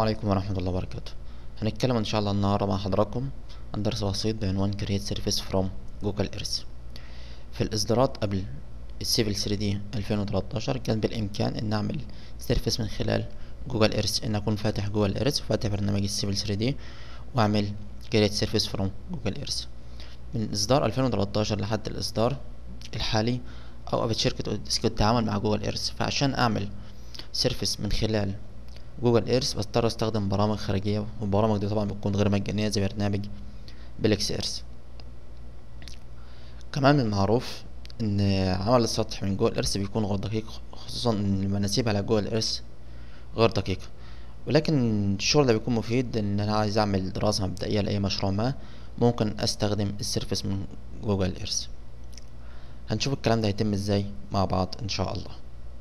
عليكم ورحمة الله وبركاته هنتكلم ان شاء الله النهاردة مع حضراتكم عن درس بسيط بعنوان Create Service from Google Earth في الإصدارات قبل السيفل 3 d 2013 كان بالإمكان إن أعمل سيرفيس من خلال جوجل إيرث إن أكون فاتح جوجل إيرث وفاتح برنامج السيفل 3 d وأعمل Create Service from جوجل إيرث من إصدار 2013 لحد الإصدار الحالي أوقفت شركة أوديسكي التعامل مع جوجل إيرث فعشان أعمل سيرفيس من خلال جوجل ايرث بضطر استخدم برامج خارجية والبرامج دي طبعا بتكون غير مجانية زي برنامج بلكس ايرث كمان من المعروف ان عمل السطح من جوجل ايرث بيكون غير دقيق خصوصا ان المناسيب على جوجل ايرث غير دقيقة ولكن الشغل ده بيكون مفيد ان انا عايز اعمل دراسة مبدئية لاي مشروع ما ممكن استخدم السيرفيس من جوجل ايرث هنشوف الكلام ده هيتم ازاي مع بعض ان شاء الله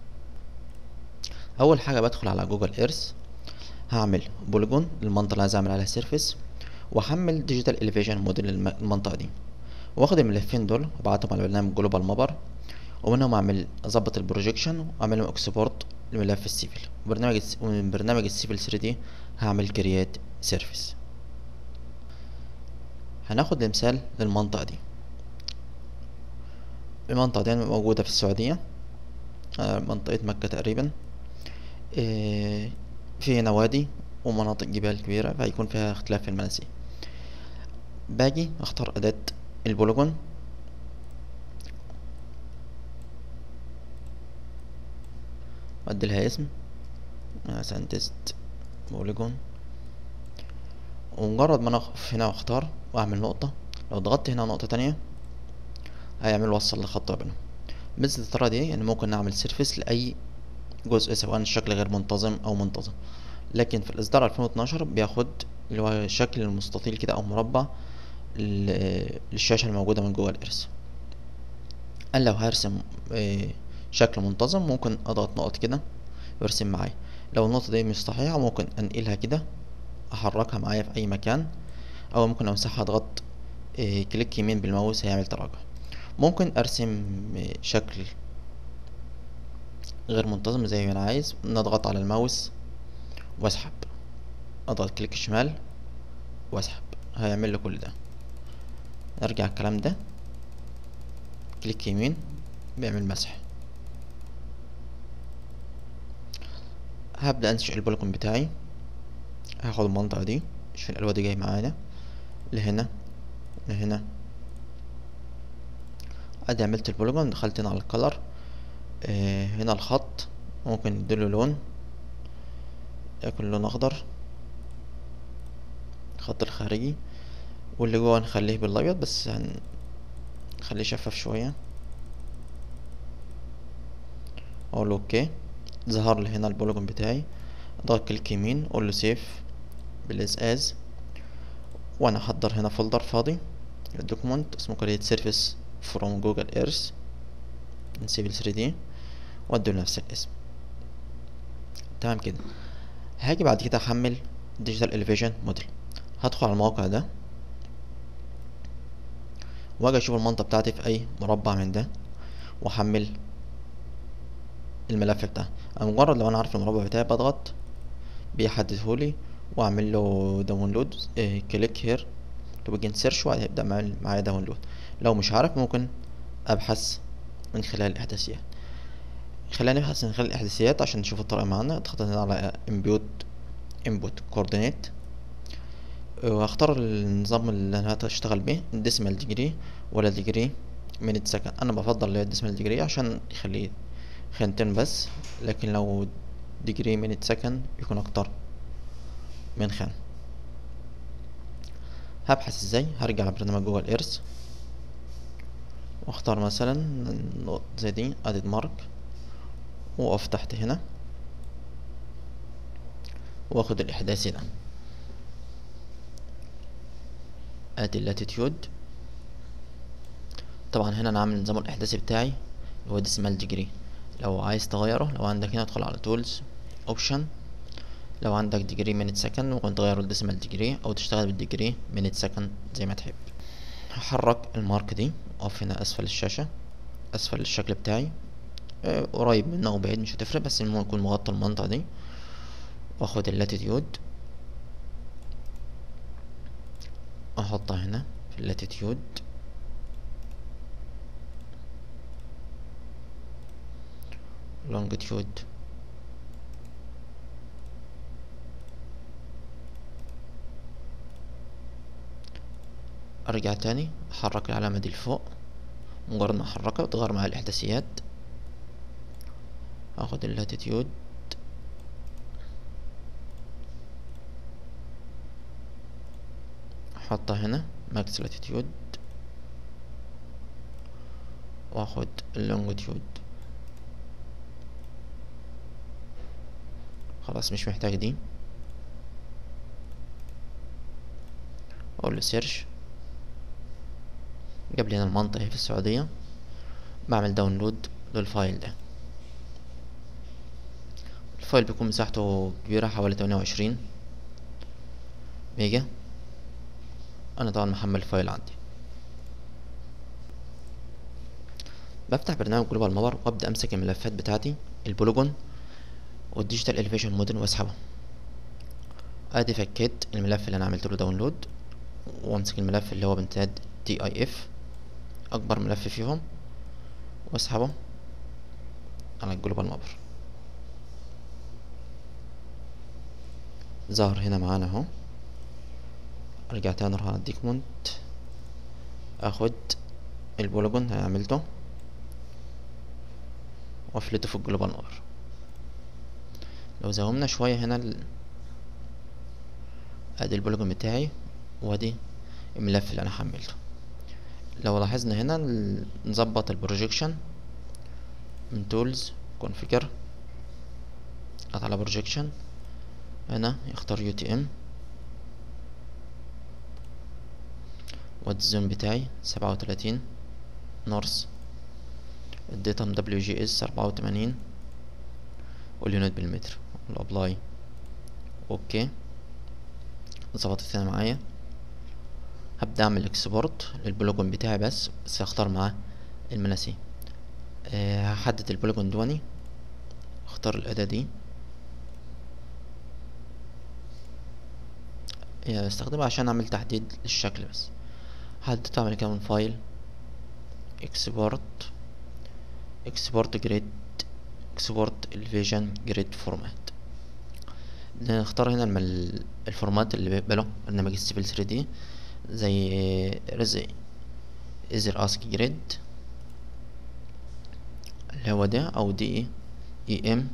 اول حاجه بدخل على جوجل ايرث هعمل بوليجون للمنطقه اللي عايز اعمل عليها سيرفيس واحمل ديجيتال اليفيشن موديل للمنطقه دي واخد الملفين دول وابعتهم على برنامج جلوبال مابر ومنهم اعمل اظبط البروجيكشن واعملهم اكسبورت لملف السيفل وبرنامج ومن برنامج السيفل 3 دي هعمل كريات سيرفيس هناخد مثال للمنطقه دي المنطقه دي موجوده في السعوديه منطقه مكه تقريبا في هنا وادي ومناطق جبال كبيرة فهيكون فيها اختلاف في المناسيب باجي اختار اداة البوليجون وادي لها اسم مثلا تيست بوليجون ومجرد ما انا اقف هنا واختار واعمل نقطة لو ضغطت هنا نقطة تانية هيعمل وصل لخط بينهم مثل الطريقة دي يعني ممكن نعمل سيرفيس لأي جزء سواء الشكل غير منتظم او منتظم لكن في الاصدار 2012 بياخد اللي هو شكل المستطيل كده او مربع للشاشة الموجودة من جوجل ايرث انا لو هرسم شكل منتظم ممكن اضغط نقط كده ويرسم معايا لو النقطة دي مش صحيحة ممكن انقلها كده احركها معايا في اي مكان او ممكن امسحها اضغط كليك يمين بالماوس هيعمل تراجع ممكن ارسم شكل غير منتظم زي ما انا عايز نضغط على الماوس واسحب اضغط كليك شمال واسحب هيعمل لي كل ده نرجع الكلام ده كليك يمين بيعمل مسح هبدأ انشئ البوليجون بتاعي هاخد المنطقة دي شوف الالوان دي جاي معانا لهنا لهنا ادي عملت البوليجون دخلت هنا على الكلر آه هنا الخط ممكن نديله لون يكون لون اخضر الخط الخارجي واللي جوه نخليه بالابيض بس هنخليه شفاف شوية اقول اوكي ظهر لي هنا البوليجون بتاعي اضغط كليك يمين اقول له سيف بالازاز وانا احضر هنا فولدر فاضي الدوكيمنت اسمه كريت سيرفيس فروم جوجل ايرث نسيب 3 دي وادي نفس الاسم تمام كده هاجي بعد كده احمل ديجيتال اليفيشن موديل هدخل على الموقع ده واجي اشوف المنطقه بتاعتي في اي مربع من ده واحمل الملف بتاعي انا مجرد لو انا عارف المربع بتاعي بضغط بيحددهولي واعمل له داونلود إيه كليك هير تو بيجن سيرش وهيبدا معايا داونلود لو مش عارف ممكن ابحث من خلال الاحداثيات خلينا نبحث من خلال الاحداثيات عشان نشوف الطريقه معانا اضغط هنا على input input coordinate واختار النظام اللي انا هشتغل بيه الديسمال ديجري ولا ديجري minute سكند انا بفضل الديسمال ديجري عشان يخليه خانتين بس لكن لو ديجري minute سكند يكون اكتر من خان هبحث ازاي هرجع على برنامج جوجل ايرث واختار مثلا نقطة زي دي اديت مارك واقف تحت هنا واخد الاحداثي ده ادي اللاتيتيود طبعا هنا انا عامل نظام الاحداثي بتاعي هو ديسمال ديجري لو عايز تغيره لو عندك هنا ادخل على تولز اوبشن لو عندك ديجري مينت سكند ممكن تغيره لديسمال ديجري او تشتغل بالديجري مينت سكند زي ما تحب هحرك المارك دي اقف هنا اسفل الشاشة اسفل الشكل بتاعي آه، قريب منه او بعيد مش هتفرق بس المهم يكون مغطى المنطقة دي واخد اللاتيتيود احطها هنا في اللاتيتيود longitude ارجع تاني احرك العلامة دي لفوق مجرد ما احركها بتغير مع الاحداثيات اخد اللاتيتيود احطها هنا ماكس لاتيتيود واخد اللونجيتيود خلاص مش محتاج دي اقول له سيرش جاب لي هنا المنطقة في السعودية بعمل داونلود للفايل ده الفايل بيكون مساحته كبيرة حوالي تمانية وعشرين ميجا انا طبعا محمل الفايل عندي بفتح برنامج جلوبال مابر وابدا امسك الملفات بتاعتي البوليجون والديجيتال اليفيشن موديل واسحبه ادي فكيت الملف اللي انا عملت له داونلود وامسك الملف اللي هو بامتداد تي اي اف اكبر ملف فيهم واسحبه على الجلوبال مابر ظهر هنا معانا اهو ارجع تاني اروح على الديكمنت اخد البوليجون اللي عملته وافلته في الجلوبال مابر لو زومنا شوية هنا ال... ادي البوليجون بتاعي وادي الملف اللي انا حملته لو لاحظنا هنا ال... نظبط البروجيكشن من تولز كونفيجر اضغط على بروجيكشن هنا يختار يو تي ام وادي الزوم بتاعي سبعة وتلاتين نورس الديتم دبليو جي اس اربعة وتمانين واليونت بالمتر الابلاي اوكي ظبطت هنا معايا هبدأ اعمل اكسبورت للبوليجون بتاعي بس بس هختار معاه المناسيب أه هحدد البوليجون دواني اختار الاداة دي يعني استخدمها عشان اعمل تحديد للشكل بس حددت اعمل كده من فايل اكسبورت اكسبورت جريد اكسبورت الفيجن جريد فورمات نختار هنا المل... الفورمات اللي بيقبله برنامج السيفل 3 دي زي رزق ازر اسك جريد اللي هو ده او دي اي ام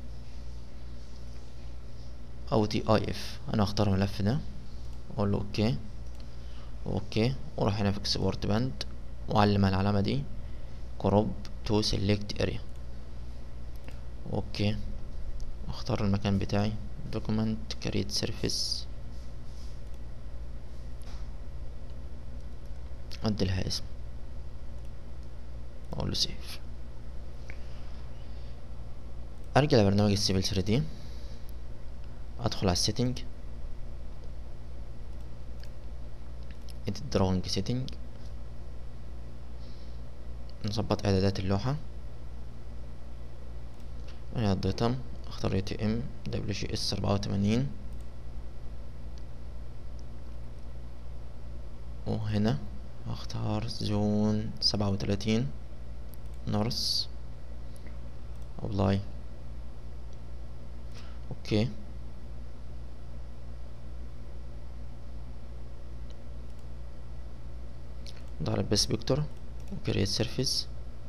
او دي اي اف انا اختار الملف ده واقول له اوكي اوكي واروح هنا في اكسبورت باند واعلم العلامة دي كروب تو سيلكت اريا اوكي اختار المكان بتاعي دوكيمنت كريت سيرفيس اديلها اسم اقول له سيف ارجع لبرنامج السيفل 3 دي ادخل على السيتنج edit drawing setting نظبط اعدادات اللوحة انا الداتا اختار يو تي ام دبليو جي اس اربعة وتمانين وهنا اختار زون سبعة وتلاتين نورس ابلاي اوكي ضغط بس فيكتور وكريت سيرفيس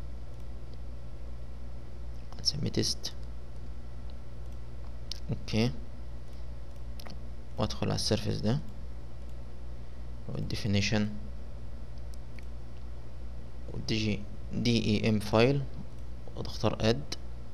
هنسميه تيست اوكي وادخل على السيرفيس ده والديفينيشن والدي جي دي اي ام فايل واختار اد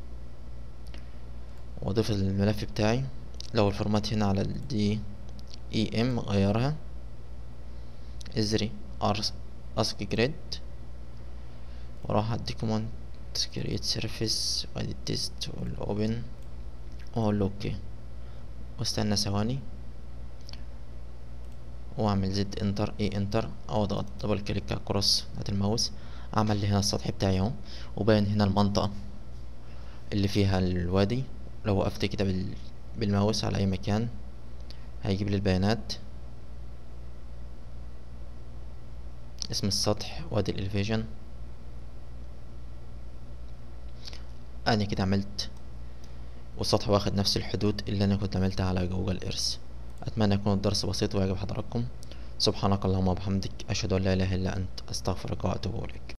واضيف الملف بتاعي لو الفورمات هنا على الدي اي ام غيرها ازري ار اسك جريد واروح على الدوكيمنت كريت سيرفيس وادي التيست والاوبن واقول له اوكي واستنى ثواني واعمل زد انتر اي انتر او اضغط دبل كليك على الكروس بتاعت الماوس اعمل لي هنا السطح بتاعي اهو وباين هنا المنطقة اللي فيها الوادي لو وقفت كده بال... بالماوس على اي مكان هيجيب لي البيانات اسم السطح وادي الاليفيشن انا كده عملت والسطح واخد نفس الحدود اللي انا كنت عملتها على جوجل ايرث اتمنى يكون الدرس بسيط ويعجب حضراتكم سبحانك اللهم وبحمدك اشهد ان لا اله الا انت استغفرك واتوب اليك